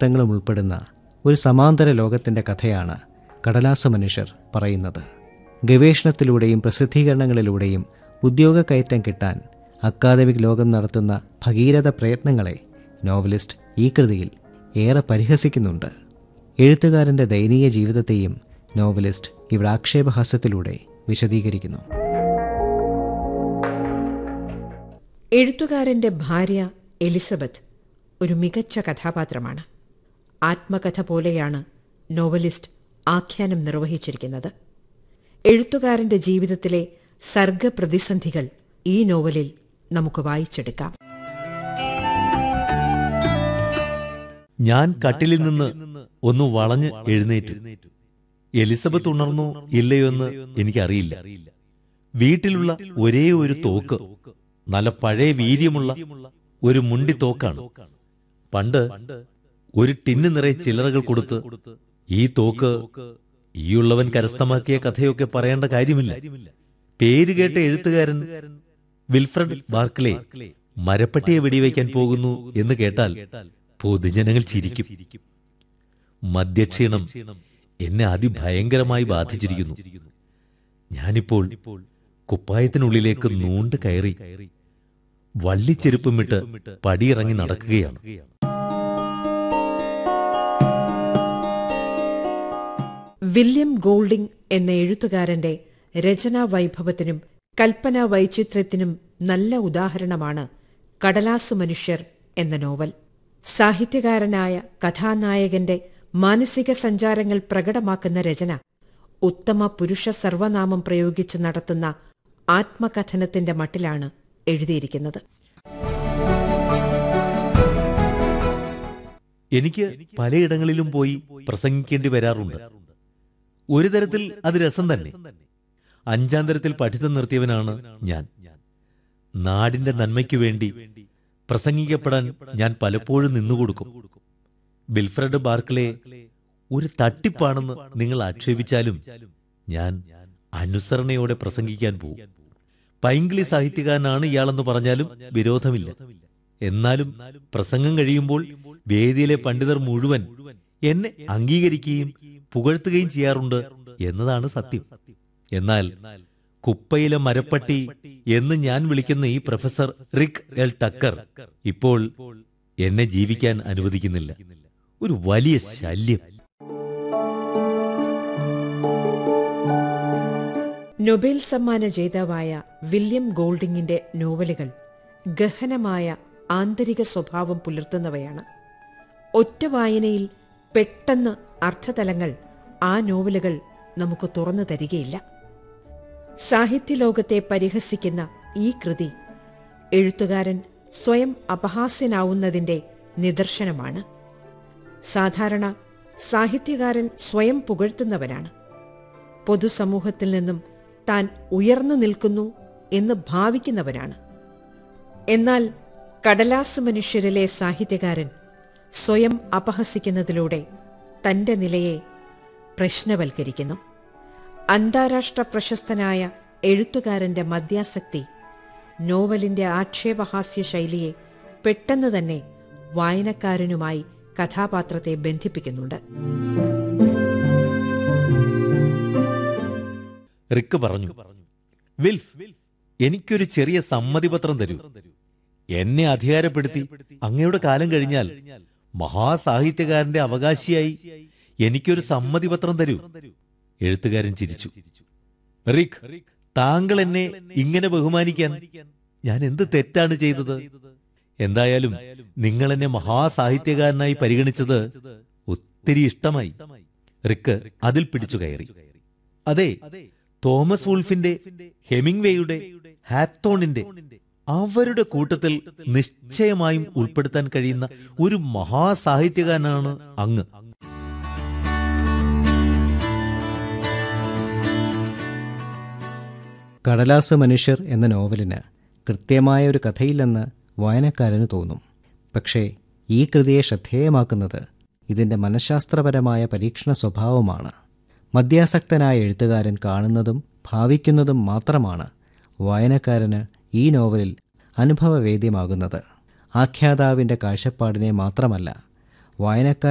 വ്യക്തിത്വങ്ങളും ഉൾപ്പെടുന്ന ഒരു സമാന്തര ലോകത്തിൻ്റെ കഥയാണ് കടലാസ മനുഷ്യർ പറയുന്നത് ഗവേഷണത്തിലൂടെയും പ്രസിദ്ധീകരണങ്ങളിലൂടെയും ഉദ്യോഗക്കയറ്റം കിട്ടാൻ അക്കാദമിക് ലോകം നടത്തുന്ന ഭഗീരഥ പ്രയത്നങ്ങളെ നോവലിസ്റ്റ് ഈ കൃതിയിൽ ഏറെ പരിഹസിക്കുന്നുണ്ട് എഴുത്തുകാരൻ്റെ ദയനീയ ജീവിതത്തെയും നോവലിസ്റ്റ് ഇവിടെ ആക്ഷേപഹാസ്യത്തിലൂടെ വിശദീകരിക്കുന്നു എഴുത്തുകാരന്റെ ഭാര്യ എലിസബത്ത് ഒരു മികച്ച കഥാപാത്രമാണ് ആത്മകഥ പോലെയാണ് നോവലിസ്റ്റ് ആഖ്യാനം നിർവഹിച്ചിരിക്കുന്നത് എഴുത്തുകാരന്റെ ജീവിതത്തിലെ സർഗപ്രതിസന്ധികൾ ഈ നോവലിൽ നമുക്ക് വായിച്ചെടുക്കാം ഞാൻ കട്ടിലിൽ നിന്ന് ഒന്ന് വളഞ്ഞ് എഴുന്നേറ്റു എലിസബത്ത് ഉണർന്നോ ഇല്ലയോ എന്ന് എനിക്കറിയില്ല വീട്ടിലുള്ള ഒരേ ഒരു തോക്ക് നല്ല പഴയ വീര്യമുള്ള ഒരു മുണ്ടി തോക്കാണ് പണ്ട് ഒരു ടിന്ന് നിറയെ ചില്ലറകൾ കൊടുത്ത് ഈ തോക്ക് ഈയുള്ളവൻ കരസ്ഥമാക്കിയ കഥയൊക്കെ പറയേണ്ട കാര്യമില്ല പേര് കേട്ട എഴുത്തുകാരൻ വിൽഫ്രഡ് ബാർക്ലേ മരപ്പട്ടിയെ വെടിവെക്കാൻ പോകുന്നു എന്ന് കേട്ടാൽ പൊതുജനങ്ങൾ ചിരിക്കും മദ്യക്ഷീണം എന്നെ അതിഭയങ്കരമായി ബാധിച്ചിരിക്കുന്നു ഞാനിപ്പോൾ കുപ്പായത്തിനുള്ളിലേക്ക് നൂണ്ട് കയറി വള്ളിച്ചെരുപ്പും വിട്ട് പടിയിറങ്ങി നടക്കുകയാണ് വില്യം ഗോൾഡിംഗ് എന്ന എഴുത്തുകാരന്റെ രചനാ വൈഭവത്തിനും കൽപ്പനാ വൈചിത്ര്യത്തിനും നല്ല ഉദാഹരണമാണ് കടലാസു മനുഷ്യർ എന്ന നോവൽ സാഹിത്യകാരനായ കഥാനായകന്റെ മാനസിക സഞ്ചാരങ്ങൾ പ്രകടമാക്കുന്ന രചന ഉത്തമ പുരുഷ സർവനാമം പ്രയോഗിച്ച് നടത്തുന്ന ആത്മകഥനത്തിന്റെ മട്ടിലാണ് എഴുതിയിരിക്കുന്നത് എനിക്ക് പലയിടങ്ങളിലും പോയി പ്രസംഗിക്കേണ്ടി വരാറുണ്ട് ഒരു തരത്തിൽ അത് രസം തന്നെ അഞ്ചാം തരത്തിൽ പഠിത്തം നിർത്തിയവനാണ് ഞാൻ നാടിന്റെ നന്മയ്ക്കു വേണ്ടി പ്രസംഗിക്കപ്പെടാൻ ഞാൻ പലപ്പോഴും നിന്നുകൊടുക്കും ബിൽഫ്രഡ് ബാർക്ലേ ഒരു തട്ടിപ്പാണെന്ന് നിങ്ങൾ ആക്ഷേപിച്ചാലും ഞാൻ അനുസരണയോടെ പ്രസംഗിക്കാൻ പോകും പൈങ്കിളി സാഹിത്യകാരനാണ് ഇയാളെന്ന് പറഞ്ഞാലും വിരോധമില്ല എന്നാലും പ്രസംഗം കഴിയുമ്പോൾ വേദിയിലെ പണ്ഡിതർ മുഴുവൻ എന്നെ അംഗീകരിക്കുകയും പുകഴ്ത്തുകയും ചെയ്യാറുണ്ട് എന്നതാണ് സത്യം എന്നാൽ കുപ്പയിലെ മരപ്പട്ടി എന്ന് ഞാൻ വിളിക്കുന്ന ഈ പ്രൊഫസർ റിക് എൽ ടക്കർ ഇപ്പോൾ എന്നെ ജീവിക്കാൻ അനുവദിക്കുന്നില്ല ഒരു വലിയ ശല്യം നൊബേൽ സമ്മാന ജേതാവായ വില്യം ഗോൾഡിങ്ങിന്റെ നോവലുകൾ ഗഹനമായ ആന്തരിക സ്വഭാവം പുലർത്തുന്നവയാണ് ഒറ്റ വായനയിൽ പെട്ടെന്ന് അർത്ഥതലങ്ങൾ ആ നോവലുകൾ നമുക്ക് തുറന്നു തരികയില്ല സാഹിത്യലോകത്തെ പരിഹസിക്കുന്ന ഈ കൃതി എഴുത്തുകാരൻ സ്വയം അപഹാസ്യനാവുന്നതിന്റെ നിദർശനമാണ് സാധാരണ സാഹിത്യകാരൻ സ്വയം പുകഴ്ത്തുന്നവനാണ് പൊതുസമൂഹത്തിൽ നിന്നും താൻ ഉയർന്നു നിൽക്കുന്നു എന്ന് ഭാവിക്കുന്നവനാണ് എന്നാൽ കടലാസ് മനുഷ്യരിലെ സാഹിത്യകാരൻ സ്വയം അപഹസിക്കുന്നതിലൂടെ തന്റെ നിലയെ പ്രശ്നവൽക്കരിക്കുന്നു അന്താരാഷ്ട്ര പ്രശസ്തനായ എഴുത്തുകാരന്റെ മദ്യാസക്തി നോവലിന്റെ ആക്ഷേപഹാസ്യ ശൈലിയെ പെട്ടെന്ന് തന്നെ വായനക്കാരനുമായി കഥാപാത്രത്തെ ബന്ധിപ്പിക്കുന്നുണ്ട് റിക്ക് പറഞ്ഞു വിൽഫ് എനിക്കൊരു ചെറിയ സമ്മതിപത്രം തരൂ എന്നെ അധികാരപ്പെടുത്തി അങ്ങയുടെ കാലം കഴിഞ്ഞാൽ മഹാസാഹിത്യകാരന്റെ അവകാശിയായി എനിക്കൊരു സമ്മതിപത്രം തരൂ എഴുത്തുകാരൻ ചിരിച്ചു റിക് താങ്കൾ എന്നെ ഇങ്ങനെ ബഹുമാനിക്കാൻ ഞാൻ എന്ത് തെറ്റാണ് ചെയ്തത് എന്തായാലും നിങ്ങൾ എന്നെ മഹാസാഹിത്യകാരനായി പരിഗണിച്ചത് ഒത്തിരി ഇഷ്ടമായി റിക്ക് അതിൽ പിടിച്ചു കയറി അതെ തോമസ് വുൾഫിന്റെ ഹെമിംഗ്വേയുടെ ഹാത്തോണിന്റെ അവരുടെ കൂട്ടത്തിൽ നിശ്ചയമായും ഉൾപ്പെടുത്താൻ കഴിയുന്ന ഒരു മഹാസാഹിത്യകാരനാണ് അങ്ങ് കടലാസ് മനുഷ്യർ എന്ന നോവലിന് കൃത്യമായ ഒരു കഥയില്ലെന്ന് വായനക്കാരന് തോന്നും പക്ഷേ ഈ കൃതിയെ ശ്രദ്ധേയമാക്കുന്നത് ഇതിൻ്റെ മനഃശാസ്ത്രപരമായ പരീക്ഷണ സ്വഭാവമാണ് മദ്യാസക്തനായ എഴുത്തുകാരൻ കാണുന്നതും ഭാവിക്കുന്നതും മാത്രമാണ് വായനക്കാരന് ഈ നോവലിൽ അനുഭവവേദ്യമാകുന്നത് ആഖ്യാതാവിൻ്റെ കാഴ്ചപ്പാടിനെ മാത്രമല്ല വായനക്കാരൻ